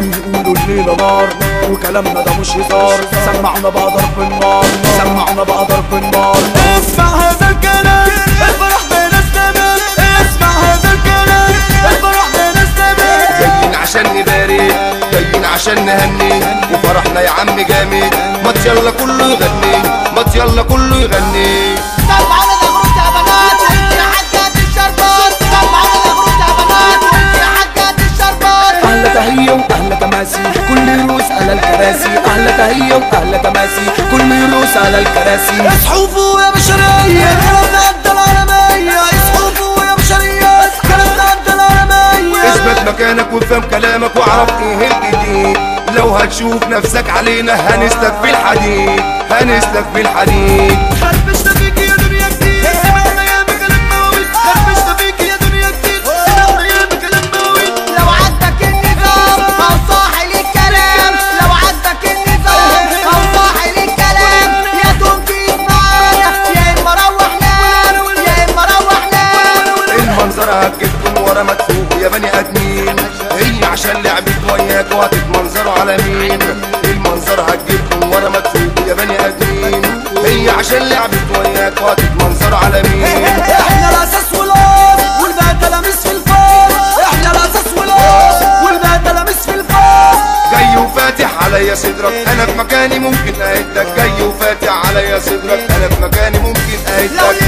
بيقولوا الليلة نار وكلامنا ده مش هزار سمعونا بقى ضرب النار سمعونا بقى ضرب النار اسمع هذا الكلام الفرح بين الزمان اسمع هذا الكلام الفرح بين الزمان جايين عشان نبارك جايين عشان نهني وفرحنا يا عم جامد ما يلا كله يغني ما يلا كله يغني سمعونا الغروب يا بنات وانت يا حاجات الشربات سمعونا الغروب يا بنات وانت يا حاجات الشربات أهلا تهية وأهلا تماسي كل يروس على الكراسي أهلا تهية وأهلا تماسي كل يروس على الكراسي اصحوا يا بشرية كلامنا قد العالمية اصحوا يا بشرية كلامنا قد العالمية اثبت مكانك وافهم كلامك واعرف ايه الجديد لو هتشوف نفسك علينا هنسلك في الحديد هنسلك في الحديد خربشنا فيك يا دنيا كتير سمعنا يا بكلام مواويل خربشنا فيك يا دنيا كتير سمعنا يا بكلام مواويل لو عجبك النظام او صاحي للكلام لو عجبك النظام او صاحي للكلام يا تنكي معانا يا اما روح نام يا اما روح نام المنظر هتجيبكم ورا ما تفوقوا يا بني ادمين هي عشان لعبت وياك وهتتمنظروا على مين المنظر هتجيبكم ورا ما تفوقوا يا بني ادمين هي عشان لعبت وياك وهتتمنظروا على مين احنا الاساس والاصل والباقي تلاميذ في الفاض احنا الاساس والاصل والباقي تلاميذ في الفاض جاي وفاتح عليا صدرك انا في مكاني ممكن اهدك جاي وفاتح عليا صدرك انا في مكاني ممكن لو اهدك